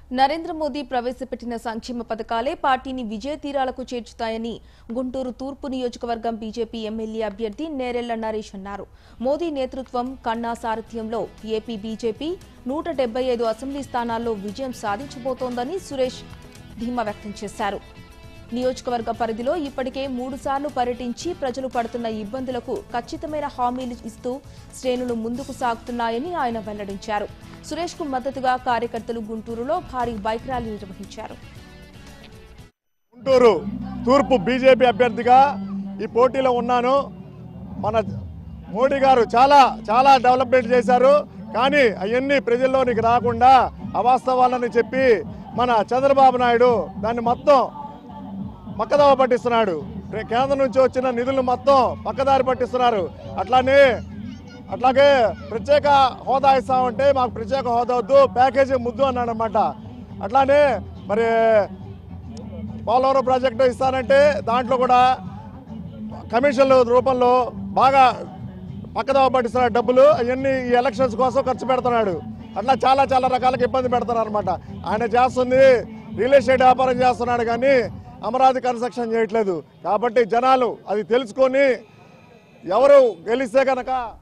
నరేంద్ర మోదీ ప్రవేశపెట్టిన సంక్షేమ పథకాలే పార్టీని విజయ తీరాలకు చేర్చుతాయని గుంటూరు తూర్పు నియోజకవర్గం బీజేపీ ఎమ్మెల్యే అభ్యర్థి నేరెళ్ల నరేష్ అన్నారు మోదీ నేతృత్వం కన్నా సారథ్యంలో ఏపీ బీజేపీ నూట డెబ్బై ఐదు అసెంబ్లీ స్థానాల్లో విజయం సాధించబోతోందని సురేష్ ధీమా వ్యక్తం చేశారు నియోజకవర్గ పరిధిలో ఇప్పటికే మూడుసార్లు పర్యటించి ప్రజలు పడుతున్న ఇబ్బందులకు ఖచ్చితమైన హామీలు ఇస్తూ శ్రేణులు ముందుకు సాగుతున్నాయని ఆయన వెల్లడించారు సురేష్ కు మద్దతుగా కార్యకర్తలు గుంటూరులో భారీ బైక్ ర్యాలీ నిర్వహించారు గుంటూరు తూర్పు బీజేపీ అభ్యర్థిగా ఈ పోటీలో ఉన్నాను మన మోడీ గారు చాలా చాలా డెవలప్మెంట్ చేశారు కానీ అవన్నీ ప్రజల్లోనికి రాకుండా అవాస్తవాలని చెప్పి మన చంద్రబాబు నాయుడు దాన్ని మొత్తం పక్కదోవ పట్టిస్తున్నాడు రే- కేంద్రం నుంచి వచ్చిన నిధులు మొత్తం పక్కదారి పట్టిస్తున్నారు అట్లానే అట్లాగే ప్రత్యేక హోదా ఇస్తామంటే మాకు ప్రత్యేక హోదా వద్దు ప్యాకేజీ ముద్దు అన్నాడు అనమాట అట్లానే మరి పోలవరం ప్రాజెక్టు ఇస్తానంటే దాంట్లో కూడా కమిషన్ల రూపంలో బాగా పక్కదోవ పట్టిస్తున్నాడు డబ్బులు అవన్నీ ఈ ఎలక్షన్స్ కోసం ఖర్చు పెడుతున్నాడు అట్లా చాలా చాలా రకాలకు ఇబ్బంది పెడుతున్నారు అనమాట ఆయన చేస్తుంది రియల్ ఎస్టేట్ వ్యాపారం చేస్తున్నాడు కానీ అమరావతి కన్స్ట్రక్షన్ చేయట్లేదు కాబట్టి జనాలు అది తెలుసుకొని ఎవరు గెలిస్తే కనుక